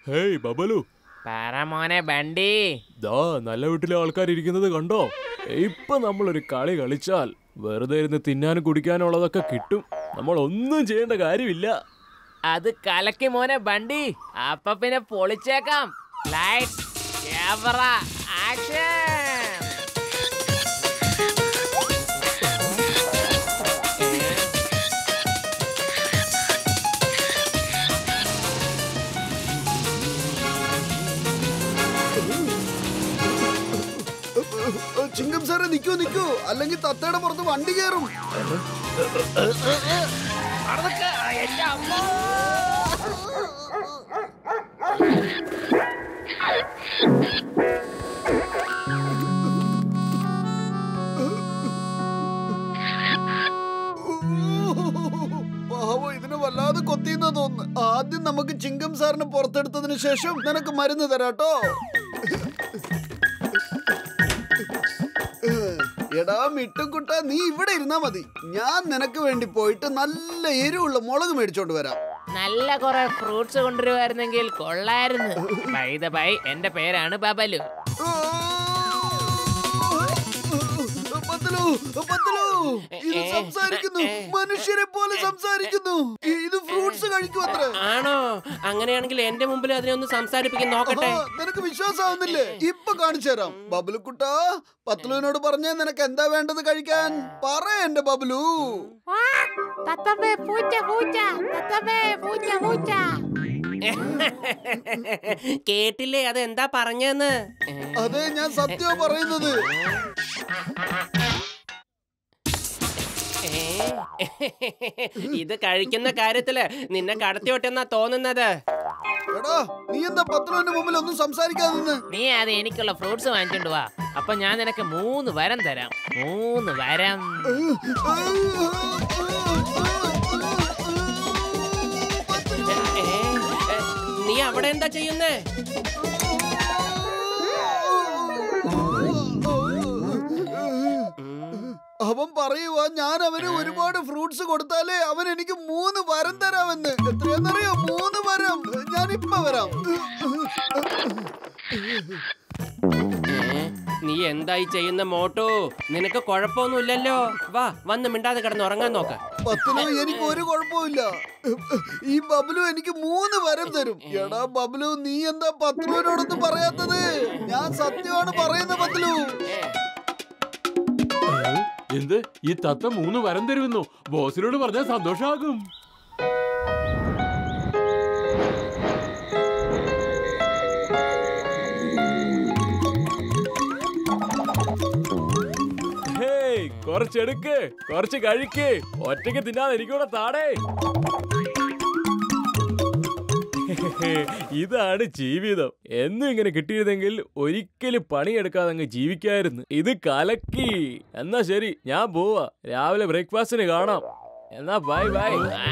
Hey ബബലു പറ മോനെ ബണ്ടി ദാ നല്ല വീട്ടിലെ ആൾക്കാർ ഇരിക്കുന്നത് കണ്ടോ ഇപ്പൊ നമ്മളൊരു കളി കളിച്ചാൽ വെറുതെ ഇരുന്ന് തിന്നാനും കുടിക്കാനും ഉള്ളതൊക്കെ കിട്ടും നമ്മൾ ഒന്നും ചെയ്യേണ്ട കാര്യമില്ല അത് കലക്കി മോനെ ബണ്ടി അപ്പൊ പിന്നെ പൊളിച്ചേക്കാം ലൈറ്റ് ക്യാമറ ആക്ഷൻ ചിങ്കം സാറേ നിക്കൂ നിക്കൂ അല്ലെങ്കിൽ തത്തയുടെ പുറത്ത് വണ്ടി കയറും പാവം ഇതിന് വല്ലാതെ കൊത്തിയെന്നാ തോന്നുന്നു ആദ്യം നമുക്ക് ചിങ്കം സാറിന് പുറത്തെടുത്തതിന് ശേഷം നിനക്ക് മരുന്ന് തരാട്ടോ എടാ മിട്ടുക്കുട്ട നീ ഇവിടെ ഇരുന്നാ മതി ഞാൻ നിനക്ക് വേണ്ടി പോയിട്ട് നല്ല എരിവുള്ള മുളക് മേടിച്ചോണ്ട് വരാം നല്ല കുറെ ഫ്രൂട്ട്സ് കൊണ്ടുവരുമായിരുന്നെങ്കിൽ കൊള്ളായിരുന്നു ബൈ ദ ബൈ എന്റെ പേരാണ് ബബലു പത്തലു പത്തലു ഇത് സംസാരിക്കുന്നു മനുഷ്യരെ പോലെ സംസാരിക്കുന്നു ഇ- ഇത് ഫ്രൂട്ട്സ് കഴിക്കുമത്രേ ആണോ അങ്ങനെയാണെങ്കിൽ എന്റെ മുമ്പിൽ അതിനെ ഒന്ന് സംസാരിപ്പിക്കാൻ നോക്കട്ടെ ആ, നിനക്ക് വിശ്വാസാവുന്നില്ലേ ഇപ്പൊ കാണിച്ചു തരാം ബബലുക്കുട്ട പത്തലുവിനോട് പറഞ്ഞേ നിനക്ക് എന്താ വേണ്ടത് കഴിക്കാൻ പറ എന്റെ ബബലു തത്തമ്മേ പൂച്ച പൂച്ച തത്തമ്മേ പൂച്ച പൂച്ച കേട്ടില്ലേ അത് എന്താ പറഞ്ഞെന്ന് അതെ ഞാൻ സത്യമാ പറയുന്നത് ഏ? ഇത് കഴിക്കുന്ന കാര്യത്തില് നിന്നെ കടത്തിയോട്ടെന്നാ തോന്നുന്നത് എടാ നീ എന്താ പത്തലുവിന്റെ മുമ്പിൽ ഒന്നും സംസാരിക്കാതെ നിന്ന് നീ അത് എനിക്കുള്ള ഫ്രൂട്ട്സ് വാങ്ങിച്ചോണ്ട് വാ അപ്പൊ ഞാൻ നിനക്ക് മൂന്ന് വരം തരാം മൂന്ന് വരം ഏ? ഏ, നീ അവിടെ എന്താ ചെയ്യുന്നേ അവൻ പറയുവാ ഞാൻ അവന് ഒരുപാട് ഫ്രൂട്ട്സ് കൊടുത്താലേ അവൻ എനിക്ക് മൂന്ന് വരം തരാമെന്ന് എത്രയാന്നറിയോ മൂന്ന് വരം ഞാൻ ഇപ്പൊ വരാം ഏ? നീ എന്തായി ചെയ്യുന്ന മോട്ടോ നിനക്ക് കുഴപ്പമൊന്നുമില്ലല്ലോ വാ വന്ന് മിണ്ടാതെ കിടന്ന് ഉറങ്ങാൻ നോക്ക പത്തിലോ എനിക്ക് ഒരു കുഴപ്പമില്ല ഈ ബബലു എനിക്ക് മൂന്ന് വരം തരും എടാ ബബലു നീ എന്താ പത്ലുവിനോടൊന്നും പറയാത്തത് ഞാൻ സത്യമാണ് പറയുന്നത് പത്ലു എന്ത് ഈ തത്ത മൂന്ന് വരം തരുമെന്നോ ബോസിനോട് പറഞ്ഞാൽ സന്തോഷമാകും ഹേയ് കുറച്ചെടുക്ക് കുറച്ച് കഴിക്ക് ഒറ്റയ്ക്ക് തിന്നാതെ എനിക്കൂടെ താടേ ഇതാണ് ജീവിതം എന്നും ഇങ്ങനെ കിട്ടിയിരുന്നെങ്കിൽ ഒരിക്കലും പണിയെടുക്കാതെ അങ്ങ് ജീവിക്കായിരുന്നു ഇത് കലക്കി എന്നാ ശരി ഞാൻ പോവാ രാവിലെ ബ്രേക്ക്ഫാസ്റ്റിന് കാണാം എന്നാ ബൈ ബൈ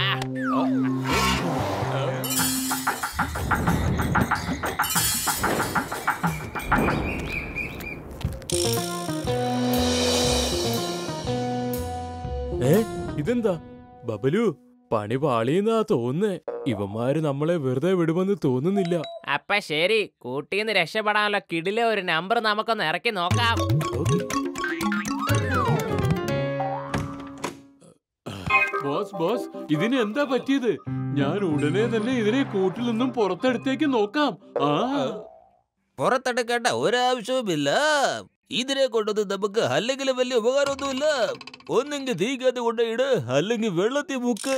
ഏ ഇതെന്താ ബബലു പണി പാളിയെന്നാ തോന്നുന്നേ ഇവന്മാര് നമ്മളെ വെറുതെ വിടുമെന്ന് തോന്നുന്നില്ല അപ്പൊ ശരി കൂട്ടിന്ന് രക്ഷപ്പെടാനുള്ള കിടിലെ ഒരു നമ്പർ നമുക്കൊന്ന് ഇറക്കി നോക്കാം ബോസ് ബോസ് ഇതിന് എന്താ പറ്റിയത് ഞാൻ ഉടനെ തന്നെ ഇതിനെ കൂട്ടിൽ നിന്നും പുറത്തെടുത്തേക്ക് നോക്കാം ആ പുറത്തെടുക്കേണ്ട ഒരാവശ്യവുമില്ല ഇതിനെ കൊണ്ടൊന്നും നമുക്ക് അല്ലെങ്കിൽ വലിയ ഉപകാരമൊന്നുമില്ല ഒന്നെങ്കിൽ തീക്കകത്ത് കൊണ്ടിട് അല്ലെങ്കിൽ വെള്ളത്തിൽ മുക്ക്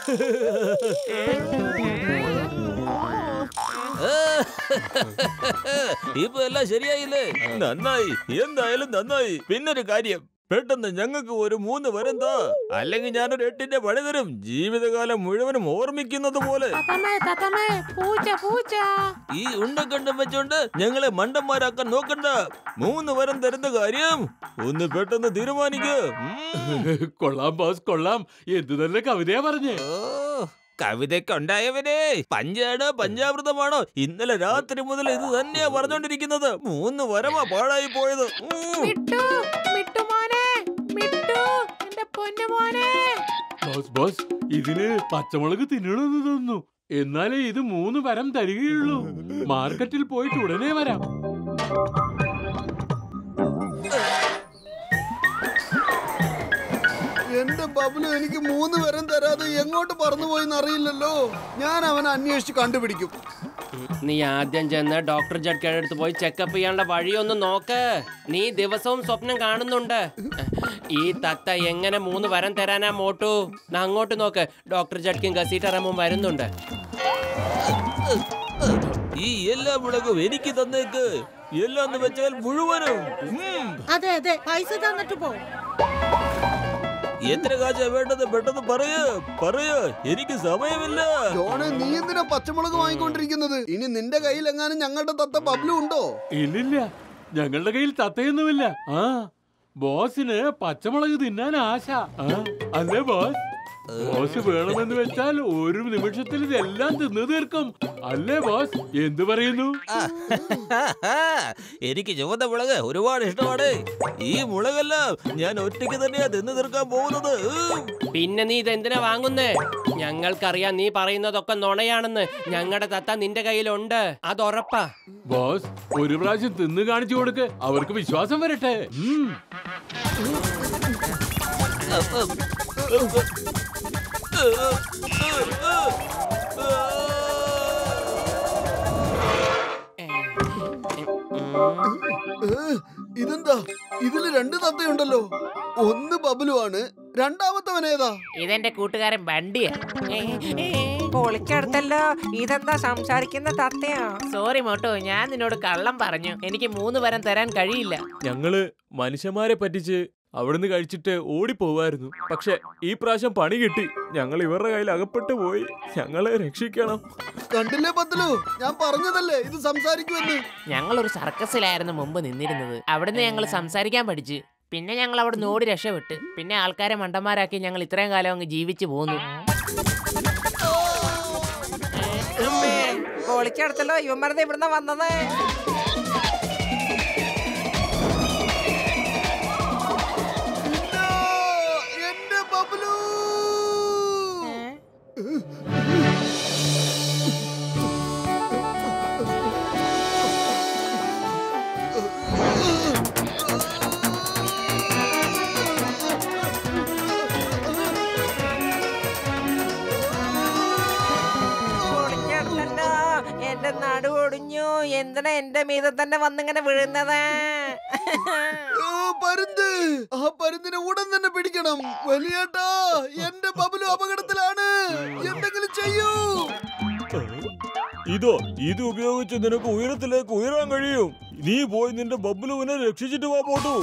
ഇപ്പൊ എല്ലാം ശരിയായില്ലേ നന്നായി എന്തായാലും നന്നായി പിന്നൊരു കാര്യം പെട്ടെന്ന് ഞങ്ങൾക്ക് ഒരു മൂന്ന് വരം താ അല്ലെങ്കിൽ ഞാനൊരു എട്ടിന്റെ പണി തരും ജീവിതകാലം മുഴുവനും ഓർമ്മിക്കുന്നത് പോലെ തത്തമ്മേ തത്തമ്മേ പൂച്ച പൂച്ച ഈ ഉണ്ടക്കണ്ടം വെച്ചോണ്ട് ഞങ്ങളെ മണ്ടന്മാരാക്കാൻ നോക്കണ്ട മൂന്ന് വരം തരുന്ന കാര്യം ഒന്ന് പെട്ടെന്ന് തീരുമാനിക്കൂ കൊള്ളാം ബോസ് കൊള്ളാം എന്ത് നല്ല കവിതയാ പറഞ്ഞേ ഓ കവിതയ്ക്ക് ഉണ്ടായവനെ പഞ്ചാണോ പഞ്ചാമൃതമാണോ ഇന്നലെ രാത്രി മുതൽ ഇത് തന്നെയാ പറഞ്ഞോണ്ടിരിക്കുന്നത് മൂന്ന് വരമാ പാഴായി പോയത് ഉം. മിട്ടു മിട്ടു മോനെ മിട്ടു എന്റെ പൊന്നു മോനെ ബോസ് ബോസ് ഇതിന് പച്ചമുളക് തിന്നണമെന്ന് തോന്നുന്നു എന്നാലേ ഇത് മൂന്ന് വരം തരികയുള്ളൂ മാർക്കറ്റിൽ പോയിട്ട് ഉടനെ വരാം എന്റെ ബബിലു എനിക്ക് മൂന്ന് വരം തരാതെ എങ്ങോട്ട് പറന്നു പോയെന്ന് അറിയില്ലല്ലോ ഞാൻ അവനെ അന്വേഷിച്ച് കണ്ടുപിടിക്കും നീ ആദ്യം ചെന്ന് ഡോക്ടർ ജഡ്കയുടെ അടുത്ത് പോയി ചെക്കപ്പ് ചെയ്യാനുള്ള വഴിയൊന്ന് നോക്ക് നീ ദിവസവും സ്വപ്നം കാണുന്നുണ്ട് ഈ തത്ത എങ്ങനെ മൂന്ന് വരം തരാനാ മോട്ടു നാ അങ്ങോട്ട് നോക്ക് ഡോക്ടർ ജഡ്ക്കും ഗസീറ്ററമ്മും വരുന്നുണ്ട് ഈ എല്ലാ വിളകും എനിക്ക് തന്നേക്ക് എല്ലാം എന്ന് വെച്ചാൽ മുഴുവനും ഉം. അതെ അതെ പൈസ തന്നിട്ട് പോ എത്ര കാശാ വേണ്ടത് പെട്ടെന്ന് പറയ് പറയ് എനിക്ക് സമയമില്ല ജോണെ നീ എന്തിനാ പച്ചമുളക് വാങ്ങിക്കൊണ്ടിരിക്കുന്നത് ഇനി നിന്റെ കയ്യിൽ എങ്ങാനും ഞങ്ങളുടെ തത്ത ബബ്ലു ഉണ്ടോ ഇല്ലില്ല ഞങ്ങളുടെ കയ്യിൽ തത്തയൊന്നുമില്ല ആ ബോസിന് പച്ചമുളക് തിന്നാൻ ആശ ആ, അല്ലേ ബോസ് ബോസ് വേണമെന്ന് വെച്ചാൽ ഒരു നിമിഷത്തിൽ ഇതെല്ലാം തിന്നു തീർക്കും അല്ലേ ബോസ് എന്തു പറയുന്നു എനിക്ക് ചുവന്ന മുളക് ഒരുപാട് ഇഷ്ടമാണ് ഈ മുളകെല്ലാം ഞാൻ ഒറ്റയ്ക്ക് തന്നെയാ തിന്നു തീർക്കാൻ പോകുന്നത് ഉം. പിന്നെ നീ ഇതെന്തിനാ വാങ്ങുന്നേ ഞങ്ങൾക്കറിയാം നീ പറയുന്നതൊക്കെ നുണയാണെന്ന് ഞങ്ങളുടെ തത്ത നിന്റെ കയ്യിലുണ്ട് അത് ഉറപ്പാ ബോസ് ഒരു പ്രാവശ്യം തിന്നു കാണിച്ചു കൊടുക്ക് അവർക്ക് വിശ്വാസം വരട്ടെ ഉം. ഏ, ഇതെന്താ ഇതില് രണ്ട് തത്തയുണ്ടല്ലോ ഒന്ന് ബബുലു ആണ് രണ്ടാമത്തവൻ ഏതാ ഇതെന്റെ കൂട്ടുകാരൻ ബണ്ടിയാ പൊളിക്കടുത്തല്ലോ ഇതെന്താ സംസാരിക്കുന്ന തത്തയോ സോറി മോട്ടോ ഞാൻ നിന്നോട് കള്ളം പറഞ്ഞു എനിക്ക് മൂന്ന് വരം തരാൻ കഴിയില്ല ഞങ്ങള് മനുഷ്യന്മാരെ പറ്റിച്ച് അവിടുന്ന് കഴിച്ചിട്ട് ഓടിപ്പോവായിരുന്നു പക്ഷെ ഈ പ്രാവശ്യം പണി കിട്ടി ഞങ്ങൾ ഇവരുടെ കയ്യിൽ അകപ്പെട്ടു പോയി ഞങ്ങളെ രക്ഷിക്കണം കണ്ടില്ലേ പത്തലു ഞാൻ പറഞ്ഞതല്ലേ ഇത് സംസാരിക്കുമെന്ന് ഞങ്ങൾ ഒരു സർക്കസിലായിരുന്നു മുമ്പ് നിന്നിരുന്നത് അവിടുന്ന് ഞങ്ങൾ സംസാരിക്കാൻ പഠിച്ചു പിന്നെ ഞങ്ങൾ അവിടെ നിന്ന് ഓടി രക്ഷപ്പെട്ട് പിന്നെ ആൾക്കാരെ മണ്ടന്മാരാക്കി ഞങ്ങൾ ഇത്രയും കാലം അങ്ങ് ജീവിച്ചു പോന്നു പൊളിക്കടുത്തല്ലോ ഇവന്മാരുടെ ഇവിടുന്ന് വന്നത് ഇല്ല, എന്റെ ബബുലു പൊളിക്കടുത്തല്ലോ എന്റെ നടു ഒടിഞ്ഞു എന്തിനാ എന്റെ മീതെ തന്നെ വന്നിങ്ങനെ വീഴുന്നത് ഓ, പരുന്ത് ആ പരുന്തിനെ ഉടൻ തന്നെ പിടിക്കണം വലിയേട്ടാ എന്റെ ബബുലു അപകടത്തിലാണ് എന്തെങ്കിലും ചെയ്യൂ ഇതോ ഇത് ഉപയോഗിച്ച് നിനക്ക് ഉയരത്തിലേക്ക് ഉയരാൻ കഴിയും നീ പോയി നിന്റെ ബബ്ലുവിനെ രക്ഷിച്ചിട്ട് വാ പോട്ടു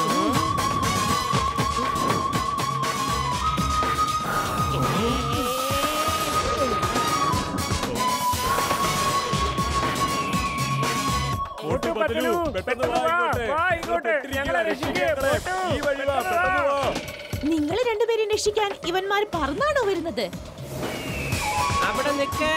നിങ്ങളെ രണ്ടുപേരെയും രക്ഷിക്കാൻ ഇവന്മാർ പറന്നാണോ വരുന്നത് അവിടെ നിൽക്കേ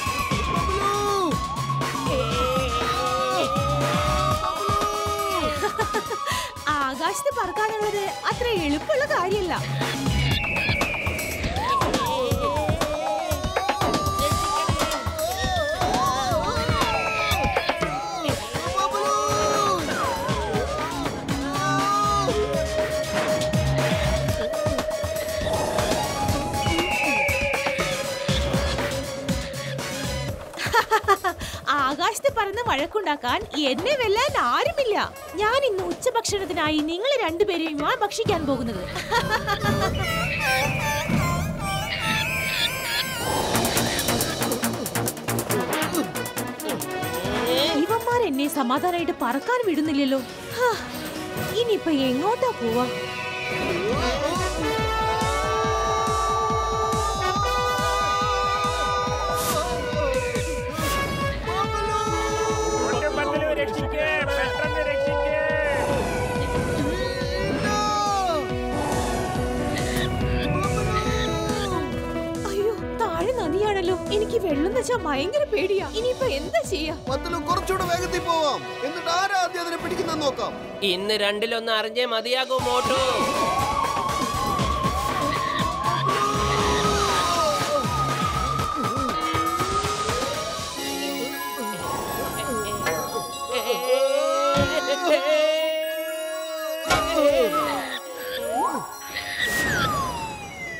ആകാശത്ത് പറക്കാനുള്ളത് അത്ര എളുപ്പമുള്ള കാര്യമല്ല ആകാശത്ത് പറന്ന് വഴക്കുണ്ടാക്കാൻ എന്നെ വെല്ലാൻ ആരുമില്ല ഞാൻ ഇന്ന് ഉച്ചഭക്ഷണത്തിനായി നിങ്ങൾ രണ്ടുപേരെയുമാണ് ഭക്ഷിക്കാൻ പോകുന്നത് ഇവന്മാർ എന്നെ സമാധാനമായിട്ട് പറക്കാൻ വിടുന്നില്ലല്ലോ ഹാ, ഇനിയിപ്പൊ എങ്ങോട്ടാ പോവാ അയ്യോ താഴെ നദിയാണല്ലോ എനിക്ക് വെള്ളം വെച്ചാ ഭയങ്കര പേടിയാ ഇനിയിപ്പൊ എന്താ ചെയ്യാ പത്തലു കുറച്ചുകൂടെ വേഗത്തിൽ പോവാം എന്നിട്ട് ആരാ ആദ്യം അതിനെ പിടിക്കുന്ന നോക്കാം ഇന്ന് രണ്ടിലൊന്ന് അറിഞ്ഞേ മതിയാകൂ മോട്ടു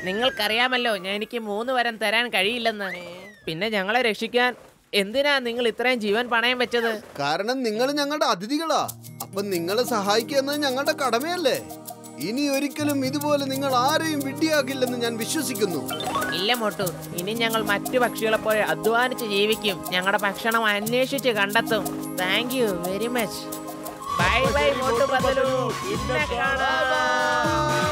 നിങ്ങൾക്കറിയാമല്ലോ ഞാൻ എനിക്ക് മൂന്ന് വരം തരാൻ കഴിയില്ലെന്ന് പിന്നെ ഞങ്ങളെ രക്ഷിക്കാൻ എന്തിനാ നിങ്ങൾ ഇത്രയും ജീവൻ പണയം വെച്ചത് കാരണം നിങ്ങൾ ഞങ്ങളുടെ അതിഥികളാ അപ്പൊ നിങ്ങളെ സഹായിക്കുക എന്നത് ഞങ്ങളുടെ കടമയല്ലേ ഇനി ഒരിക്കലും ഇതുപോലെ നിങ്ങൾ ആരെയും വിഡ്ഢിയാക്കില്ലെന്ന് ഞാൻ വിശ്വസിക്കുന്നു ഇല്ല മോട്ടു ഇനി ഞങ്ങൾ മറ്റു പക്ഷികളെ പോലെ അധ്വാനിച്ച് ജീവിക്കും ഞങ്ങളുടെ ഭക്ഷണം അന്വേഷിച്ച് കണ്ടെത്തും thank you very much bye bye Motu Patlu പിന്നെ കാണാം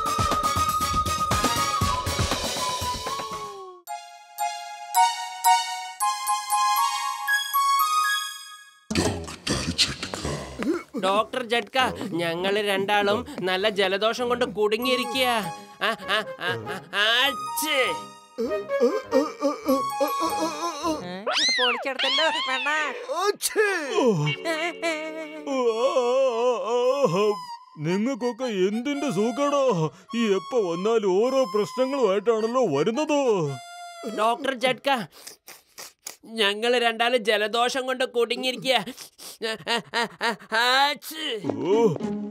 ഡോക്ടർ ജഡ്ക ഞങ്ങള് രണ്ടാളും നല്ല ജലദോഷം കൊണ്ട് കുടുങ്ങിയിരിക്കുക ആ, ആ, ആ, ആ, ആച്ച്. പൊളിച്ചെടുത്തല്ലോ വേണ്ട ഓച്ചേ. നിങ്ങൾക്കൊക്കെ എന്തിന്റെ സൂക്കടോ ഈ എപ്പ വന്നാലും ഓരോ പ്രശ്നങ്ങളുമായിട്ടാണല്ലോ വരുന്നത് ഡോക്ടർ ജഡ്ക ഞങ്ങള് രണ്ടാളും ജലദോഷം കൊണ്ട് കുടുങ്ങിയിരിക്കുക ആ, ആ, ആ, ആച്ച്. ഓ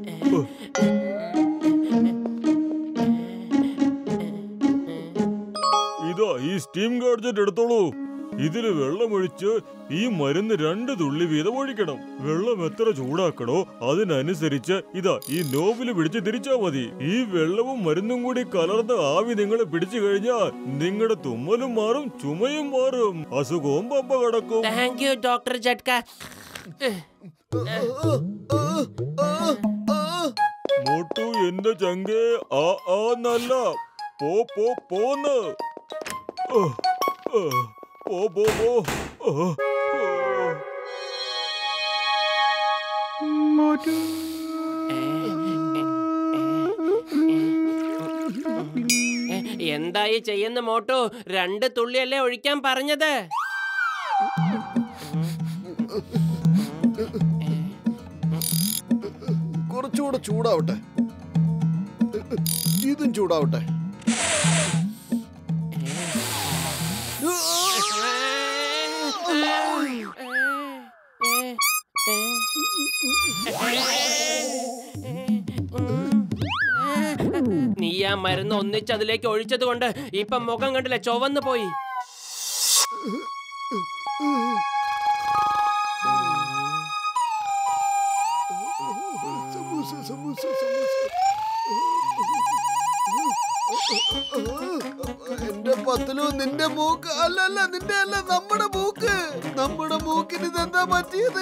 ഇതാ ഈ സ്റ്റീം ഗാഡ്ജറ്റ് എടുത്തോളൂ ഇതില് വെള്ളമൊഴിച്ച് ഈ മരുന്ന് രണ്ട് തുള്ളി വീതം ഒഴിക്കണം വെള്ളം എത്ര ചൂടാക്കണോ അതിനനുസരിച്ച് ഇതാ ഈ നോബില് പിടിച്ച് തിരിച്ചാ മതി ഈ വെള്ളവും മരുന്നും കൂടി കലർന്ന ആവി നിങ്ങളെ പിടിച്ചു കഴിഞ്ഞാൽ നിങ്ങളുടെ തുമ്മലും മാറും ചുമയും മാറും അസുഖവും പമ്പ കടക്കും thank you doctor Jhatka Motu എന്റെ ചങ്കേ ആ ആ നല്ല പോ പോ പോന്ന് ഓ, ഓ, പോ പോ പോ ഓ, ഓ. എന്തായി ചെയ്യുന്ന മോട്ടോ രണ്ട് തുള്ളിയല്ലേ ഒഴിക്കാൻ പറഞ്ഞത് കുറച്ചുകൂടെ ചൂടാവട്ടെ ഇതും ചൂടാവട്ടെ നീ ആ മരുന്ന് ഒന്നിച്ച് അതിലേക്ക് ഒഴിച്ചത് കൊണ്ട് ഇപ്പൊ മുഖം കണ്ടില്ല ചുവന്നു പോയി സമൂസ സമൂസ സമൂസ എന്റെ പത്തിലു നിന്റെ മൂക്ക് അല്ല അല്ല നിന്റെ അല്ല നമ്മുടെ മൂക്ക് നമ്മുടെ മൂക്കിന് ഇതെന്താ പറ്റിയത്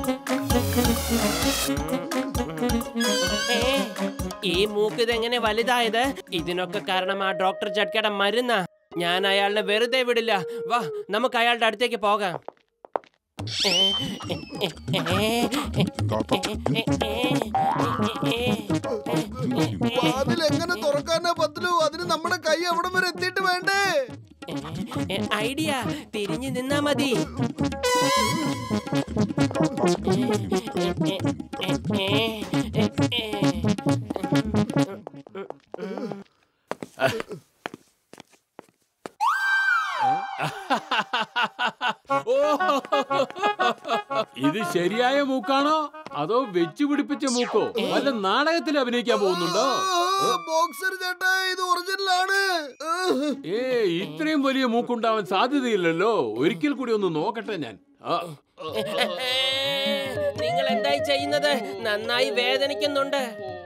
ഏ, ഈ മൂക്ക് ഇതെങ്ങനെ വലുതായത് ഇതിനൊക്കെ കാരണം ആ ഡോക്ടർ ജഡ്കയുടെ മരുന്ന ഞാൻ അയാളെ വെറുതെ വിടില്ല വാ നമുക്ക് അയാളുടെ അടുത്തേക്ക് പോകാം വാതിൽ എങ്ങനെ തുറക്കാനാ പത്തിലു അതിന് നമ്മുടെ കൈ അവിടം വരെ എത്തിയിട്ട് വേണ്ടേ ഐഡിയ തിരിഞ്ഞു നിന്നാ മതി ഇത് ശരിയായ മൂക്കാണോ അതോ വെച്ചു പിടിപ്പിച്ച മൂക്കോ വല്ല നാടകത്തിൽ അഭിനയിക്കാൻ പോകുന്നുണ്ടോ ബോക്സർ ചേട്ടാ ഇത് ഒറിജിനൽ ആണ് ഏ ഇത്രയും വലിയ മൂക്കുണ്ടാവാൻ സാധ്യതയില്ലല്ലോ ഒരിക്കൽ കൂടി ഒന്ന് നോക്കട്ടെ ഞാൻ ആ, നിങ്ങൾ എന്തായി ചെയ്യുന്നത് നന്നായി വേദനിക്കുന്നുണ്ട്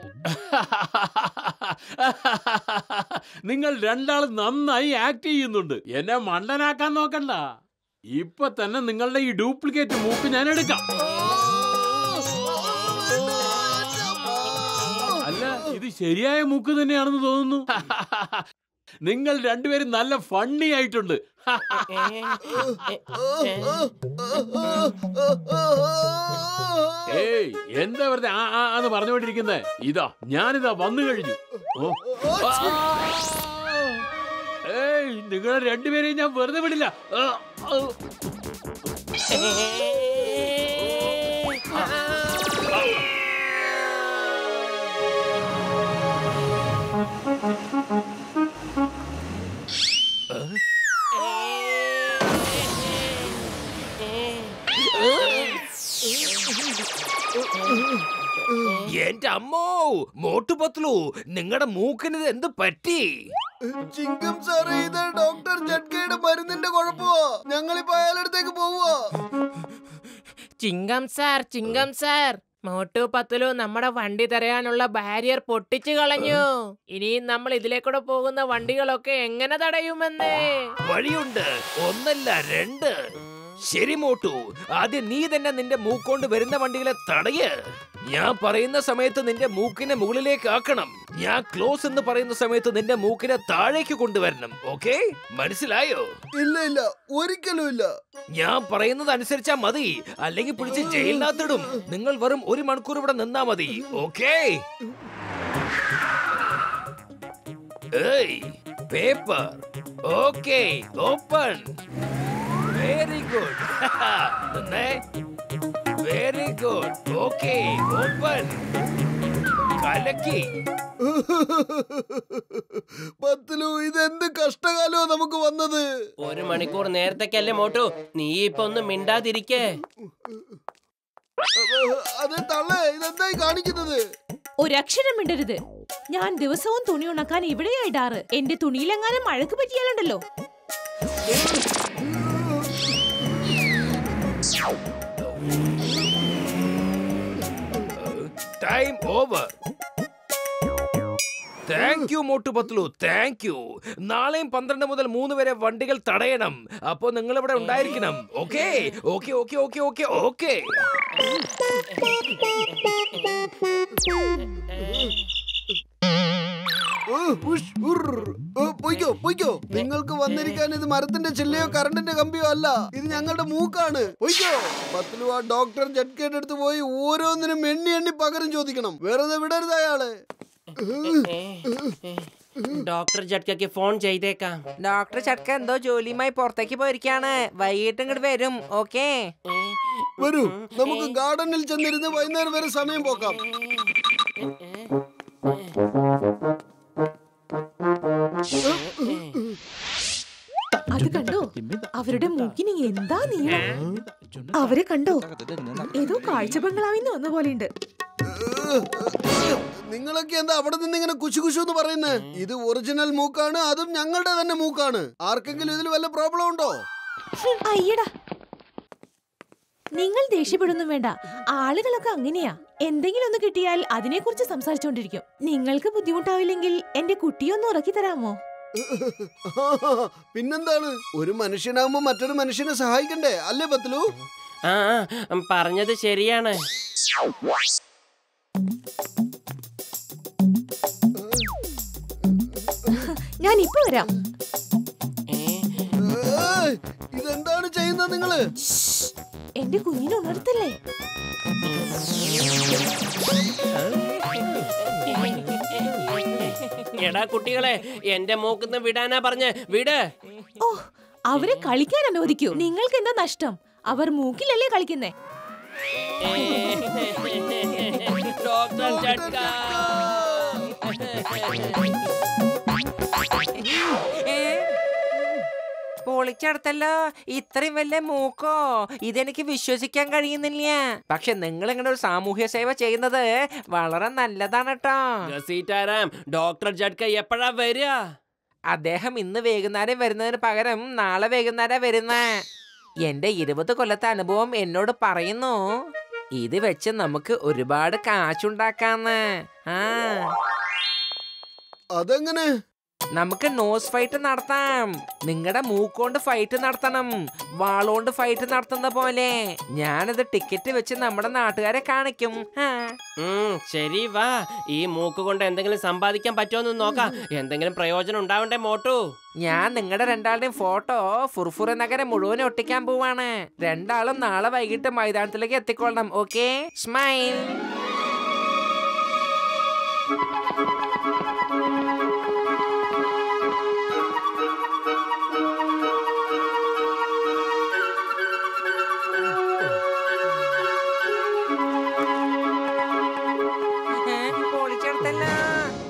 നിങ്ങൾ രണ്ടാളും നന്നായി ആക്ട് ചെയ്യുന്നുണ്ട് എന്നെ മണ്ടനാക്കാൻ നോക്കണ്ട ഇപ്പൊ തന്നെ നിങ്ങളുടെ ഈ ഡ്യൂപ്ലിക്കേറ്റ് മൂക്ക് ഞാൻ എടുക്കാം അല്ല ഇത് ശരിയായ മൂക്ക് തന്നെയാണെന്ന് തോന്നുന്നു നിങ്ങൾ രണ്ടുപേരും നല്ല ഫണ്ണി ആയിട്ടുണ്ട് ഏയ് എന്താ വെറുതെ ആ ആ എന്ന് പറഞ്ഞുകൊണ്ടിരിക്കുന്നേ ഇതാ ഞാനിതാ വന്നു കഴിഞ്ഞു ഓ ഏയ് നിങ്ങളെ രണ്ടുപേരെയും ഞാൻ വെറുതെ വിടില്ല ആ, ഔ. എന്റെ അമ്മോ മോട്ടു പത്ലു നിങ്ങളുടെ മൂക്കിന് ഇത് എന്ത് പറ്റി ചിങ്കം സാറേ ഇത് ഡോക്ടർ ജഡ്കയുടെ മരുന്നിന്റെ കുഴപ്പമോ ഞങ്ങളിപ്പോ അയാളടുത്തേക്ക് പോവുക ചിങ്കം സാർ ചിങ്കം സാർ മോട്ടു പത്തുലു നമ്മുടെ വണ്ടി തടയാനുള്ള ബാരിയർ പൊട്ടിച്ചു കളഞ്ഞു ഇനിയും നമ്മൾ ഇതിലേക്കൂടെ പോകുന്ന വണ്ടികളൊക്കെ എങ്ങനെ തടയുമെന്ന് വഴിയുണ്ട് ഒന്നല്ല രണ്ട് ശരി മോട്ടു ആദ്യം നീ തന്നെ നിന്റെ മൂക്കൊണ്ട് വരുന്ന വണ്ടികളെ തടയ് ഞാൻ പറയുന്ന സമയത്ത് നിന്റെ മൂക്കിനെ മുകളിലേക്ക് ആക്കണം ഞാൻ ക്ലോസ് എന്ന് പറയുന്ന സമയത്ത് നിന്റെ മൂക്കിനെ താഴേക്ക് കൊണ്ടുവരണം ഓക്കെ മനസ്സിലായോ ഇല്ല ഇല്ല ഒരിക്കലും ഇല്ല ഞാൻ പറയുന്നത് അനുസരിച്ചാ മതി അല്ലെങ്കിൽ പിടിച്ച് ജയിലിനകത്തിടും നിങ്ങൾ വെറും ഒരു മണിക്കൂർ ഇവിടെ നിന്നാ മതി ഓക്കേ ഏയ് paper okay open very good നിന്നേ വെരി ഗുഡ് ഓക്കേ ഓപ്പൺ കലക്കി പത്തിലു ഇതെന്ത് കഷ്ടകാലോ നമുക്ക് വന്നത് ഒരു മണിക്കൂർ നേരത്തേക്കല്ലേ മോട്ടു നീ ഇപ്പൊ ഒന്ന് മിണ്ടാതിരിക്കേ അത് തള്ളേ ഇതെന്തായി കാണിക്കുന്നത് ഒരക്ഷരം മിണ്ടരുത് ഞാൻ ദിവസവും തുണി ഉണക്കാൻ ഇവിടെയാ ഇടാറ് എന്റെ തുണിയിലെങ്ങാനും മഴക്ക് പറ്റിയാലുണ്ടല്ലോ time over thank you Motu Patlu thank you നാളെയും പന്ത്രണ്ട് മുതൽ മൂന്ന് വരെ വണ്ടികൾ തടയണം അപ്പോ നിങ്ങൾ ഇവിടെ ഉണ്ടായിരിക്കണം okay okay okay okay okay okay ഓ, ഉഷ്, ഉർ. ഓ, പൊയ്ക്കോ പൊയ്ക്കോ നിങ്ങൾക്ക് വന്നിരിക്കാൻ ഇത് മരത്തിന്റെ ചില്ലയോ കറണ്ടിന്റെ കമ്പിയോ അല്ല ഇത് ഞങ്ങളുടെ മൂക്കാണ് പൊയ്ക്കോ പത്തിലു ആ ഡോക്ടർ ജഡ്കയുടെ അടുത്ത് പോയി ഓരോന്നിനും എണ്ണി എണ്ണി പകരം ചോദിക്കണം വെറുതെ വിടരുത് അയാള് ഡോക്ടർ ജഡ്കയ്ക്ക് ഫോൺ ചെയ്തേക്കാം ഡോക്ടർ ചട്ക എന്തോ ജോലിയുമായി പുറത്തേക്ക് പോയിരിക്കാണ് വൈകിട്ട് ഇങ്ങോട്ട് വരും ഓക്കേ വരൂ നമുക്ക് ഗാർഡനിൽ ചെന്നിരുന്ന് വൈകുന്നേരം വരെ സമയം പോക്കാം അത് കണ്ടോ അവരുടെ മൂക്കിന് എന്താ നീളം അവരെ കണ്ടോ ഏതോ കാഴ്ച ബംഗ്ലാവിന്ന് വന്ന പോലെയുണ്ട് നിങ്ങളൊക്കെ എന്താ അവിടെ നിന്ന് ഇങ്ങനെ കുശു കുശു എന്ന് പറയുന്നത് ഇത് ഒറിജിനൽ മൂക്കാണ് അതും ഞങ്ങളുടെ തന്നെ മൂക്കാണ് ആർക്കെങ്കിലും ഇതിൽ വല്ല പ്രോബ്ലം ഉണ്ടോ അയ്യടാ നിങ്ങൾ ദേഷ്യപ്പെടുന്നു വേണ്ട ആളുകളൊക്കെ അങ്ങനെയാ എന്തെങ്കിലും ഒന്ന് കിട്ടിയാൽ അതിനെക്കുറിച്ച് സംസാരിച്ചോണ്ടിരിക്കും നിങ്ങൾക്ക് ബുദ്ധിമുട്ടാവില്ലെങ്കിൽ എന്റെ കുട്ടിയൊന്ന് ഉറക്കി തരാമോ പിന്നെന്താണ് ഒരു മനുഷ്യനാകുമ്പോ മറ്റൊരു മനുഷ്യനെ സഹായിക്കണ്ടേ അല്ലേ പത്ലു ആ ആ, പറഞ്ഞത് ശരിയാണ് ഞാൻ ഇപ്പൊ വരാം ഏയ്, ഇതെന്താണ് ചെയ്യുന്നത് നിങ്ങള് എന്റെ കുഞ്ഞിനെ ഉണർത്തല്ലേ എടാ കുട്ടികളെ എന്റെ മൂക്കുന്ന് വിടാനാ പറഞ്ഞ് വിട് ഓ അവരെ കളിക്കാൻ അനുവദിക്കൂ നിങ്ങൾക്ക് എന്താ നഷ്ടം അവർ മൂക്കിലല്ലേ കളിക്കുന്നേ ഡോക്ടർ ജഡ്ക പൊളിച്ചെടുത്തല്ലോ ഇത്രയും വലിയ മൂക്കോ ഇതെനിക്ക് വിശ്വസിക്കാൻ കഴിയുന്നില്ല പക്ഷെ നിങ്ങൾ ഇങ്ങനെ ഒരു സാമൂഹ്യ സേവ ചെയ്യുന്നത് വളരെ നല്ലതാണ് കേട്ടോ സീതാറാം ഡോക്ടർ ജഡ്ക എപ്പോഴാ വരിക അദ്ദേഹം ഇന്ന് വൈകുന്നേരം വരുന്നതിന് പകരം നാളെ വൈകുന്നേരം വരുന്ന എന്റെ ഇരുപത് കൊല്ലത്തെ അനുഭവം എന്നോട് പറയുന്നു ഇത് വെച്ച് നമുക്ക് ഒരുപാട് കാശുണ്ടാക്കാന്ന് ആ അതെങ്ങനെ നമുക്ക് നോസ് ഫൈറ്റ് നടത്താം നിങ്ങളുടെ മൂക്കോണ്ട് ഫൈറ്റ് നടത്തണം വാളോണ്ട് ഫൈറ്റ് നടത്തുന്ന പോലെ ഞാനിത് ടിക്കറ്റ് വെച്ച് നമ്മുടെ നാട്ടുകാരെ കാണിക്കും ആ. ഉം, ശരി വാ ഈ മൂക്ക് കൊണ്ട് എന്തെങ്കിലും സമ്പാദിക്കാൻ പറ്റുമോ നോക്കാം എന്തെങ്കിലും പ്രയോജനം ഉണ്ടാവണ്ടേ മോട്ടു ഞാൻ നിങ്ങളുടെ രണ്ടാളുടെയും ഫോട്ടോ ഫുർഫുറ നഗരം മുഴുവൻ ഒട്ടിക്കാൻ പോവാണ് രണ്ടാളും നാളെ വൈകിട്ട് മൈതാനത്തിലേക്ക് എത്തിക്കൊള്ളണം ഓക്കെ സ്മൈൽ പൊളിച്ചെടുത്തല്ല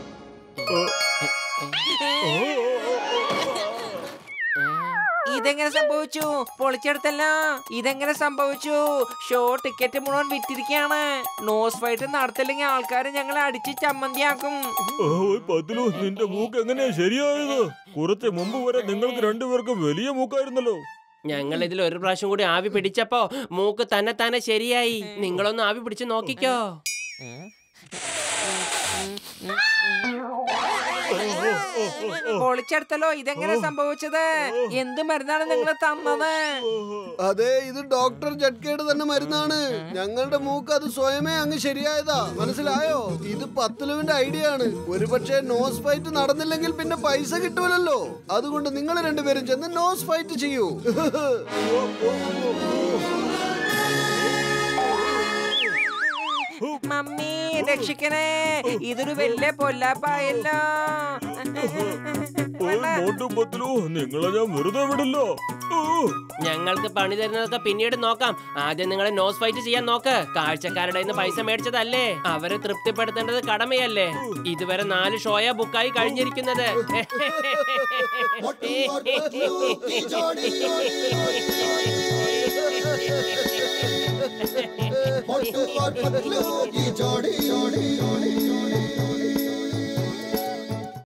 ഇതെങ്ങനെ സംഭവിച്ചു പൊളിച്ചെടുത്തല്ലോ ഇതെങ്ങനെ സംഭവിച്ചു ഷോ ടിക്കറ്റ് മുഴുവൻ വിറ്റിരിക്കുകയാണ് നോസ് ഫൈറ്റ് നടത്തില്ലെങ്കിൽ ആൾക്കാർ ഞങ്ങളെ അടിച്ച് ചമ്മന്തിയാക്കും ഓ, പത്തിലു നിന്റെ മൂക്ക് എങ്ങനെയാ ശരിയായത് കുറച്ച് മുമ്പ് വരെ നിങ്ങൾക്ക് രണ്ടുപേർക്കും വലിയ മൂക്കായിരുന്നല്ലോ ഞങ്ങൾ ഇതിൽ ഒരു പ്രാവശ്യം കൂടി ആവി പിടിച്ചപ്പോ മൂക്ക് തന്നെ തന്നെ ശരിയായി നിങ്ങളൊന്ന് ആവി പിടിച്ച് നോക്കിക്കോ പൊളിച്ചെടുത്തല്ലോ ഇതെങ്ങനെ സംഭവിച്ചത് എന്ത് മരുന്നാണ് നിങ്ങൾ തന്നത് അതെ ഇത് ഡോക്ടർ ജഡ്കേട് തന്നെ മരുന്നാണ് ഞങ്ങളുടെ മൂക്ക് അത് സ്വയമേ അങ്ങ് ശരിയായതാ മനസ്സിലായോ ഇത് പത്തുലുവിന്റെ ഐഡിയ ആണ് ഒരുപക്ഷെ നോസ് ഫൈറ്റ് നടന്നില്ലെങ്കിൽ പിന്നെ പൈസ കിട്ടൂലല്ലോ അതുകൊണ്ട് നിങ്ങൾ രണ്ടുപേരും ചെന്ന് നോസ് ഫൈറ്റ് ചെയ്യൂ മമ്മി രക്ഷിക്കണേ ഇതൊരു വലിയ പൊല്ലാപ്പായല്ലോ ഓ, മോട്ടു പത്തിലു നിങ്ങളെ ഞാൻ വെറുതെ വിടില്ലോ ഓ, ഞങ്ങൾക്ക് പണി തരുന്നതൊക്കെ പിന്നീട് നോക്കാം ആദ്യം നിങ്ങൾ നോസ് ഫൈറ്റ് ചെയ്യാൻ നോക്ക് കാഴ്ചക്കാരുടെ കയ്യിന്ന് പൈസ മേടിച്ചതല്ലേ അവരെ തൃപ്തിപ്പെടുത്തേണ്ടത് കടമയല്ലേ ഇതുവരെ നാല് ഷോയാ ബുക്കായി കഴിഞ്ഞിരിക്കുന്നത്